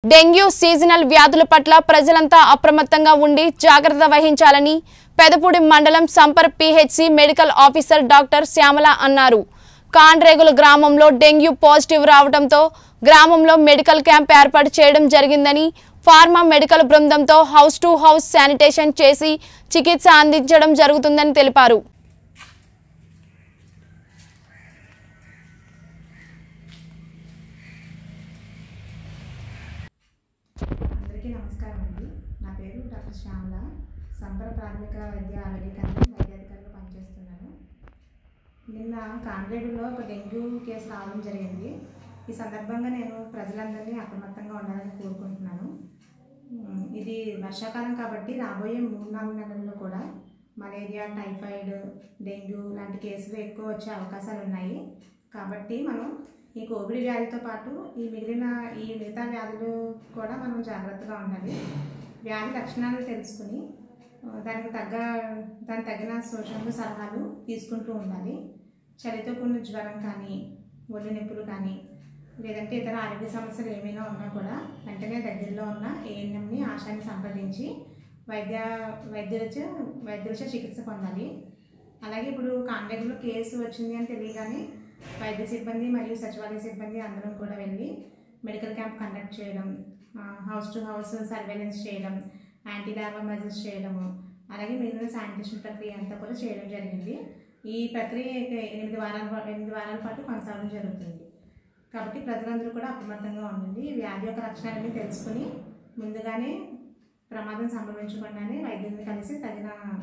dengue seasonal వ్యాధుల పట్ల ప్రజలంతా అప్రమత్తంగా ఉండి జాగ్రత్త వహించాలని పెదపూడి మండలం Sampara PHC medical officer doctor Syamala అన్నారు కాండ్రేగుల గ్రామంలో డెంగ్యూ పాజిటివ్ రావడంతో గ్రామంలో మెడికల్ క్యాంప్ ఏర్పాటు చేయడం జరిగిందని ఫార్మా మెడికల్ బృందంతో హౌస్ టు హౌస్ శానిటేషన్ చేసి చికిత్స అందించడం జరుగుతుందని తెలిపారు అందరికీ నమస్కారం అండి నా పేరు డాక్టర్ శ్యామల సంబర ప్రాథమిక వైద్య ఆరోగ్య కేంద్రం వైద్యాధికారిగా పనిచేస్తున్నాను నిన్న కాండ్రేడులో ఒక డెంగ్యూ కేసు రావడం జరిగింది ఈ సందర్భంగా నేను ప్రజలందరినీ అప్రమత్తంగా ఉండాలని కోరుకుంటున్నాను ఉమ్, ఇది వర్షాకాలం కాబట్టి రాబోయే మూడు నాలుగు నెలల్లో కూడా మలేరియా టైఫాయిడ్ డెంగ్యూ లాంటి కేసులు ఎక్కువ వచ్చే అవకాశాలు ఉన్నాయి కాబట్టి మనం ఈ కోవిడ్ వ్యాధితో పాటు ఈ మిగిలిన ఈ మిగతా వ్యాధులు కూడా మనం జాగ్రత్తగా ఉండాలి వ్యాధి లక్షణాలు తెలుసుకుని ఆ, దానికి తగ్గ దానికి తగిన సూచనలు సలహాలు తీసుకుంటూ ఉండాలి చలితో కూడిన జ్వరం కానీ ఒళ్ళు నొప్పులు కానీ లేదంటే ఇతర ఆరోగ్య సమస్యలు ఏమైనా ఉన్నా కూడా వెంటనే దగ్గరలో ఉన్న ఏఎన్ఎంని ఆశాని సంప్రదించి వైద్య వైద్యులచే వైద్యులచే చికిత్స పొందాలి అలాగే ఇప్పుడు కాంటాక్ట్లో కేసు వచ్చింది అని తెలియగానే వైద్య సిబ్బంది మరియు సచివాలయ సిబ్బంది అందరం కూడా వెళ్ళి మెడికల్ క్యాంప్ కండక్ట్ చేయడం ఆ, హౌస్ టు హౌస్ సర్వేలెన్స్ చేయడం యాంటీ లార్వా మెజర్స్ చేయడము అలాగే మిగిలిన శానిటేషన్ ప్రక్రియ అంతా కూడా చేయడం జరిగింది ఈ ప్రక్రియ ఎనిమిది వారాల పా- ఎనిమిది వారాల పాటు కొనసాగడం జరుగుతుంది కాబట్టి ప్రజలందరూ కూడా అప్రమత్తంగా ఉండండి ఈ వ్యాధి యొక్క లక్షణాలన్నీ తెలుసుకుని ముందుగానే ప్రమాదం సంభవించకుండానే వైద్యుల్ని కలిసి తగిన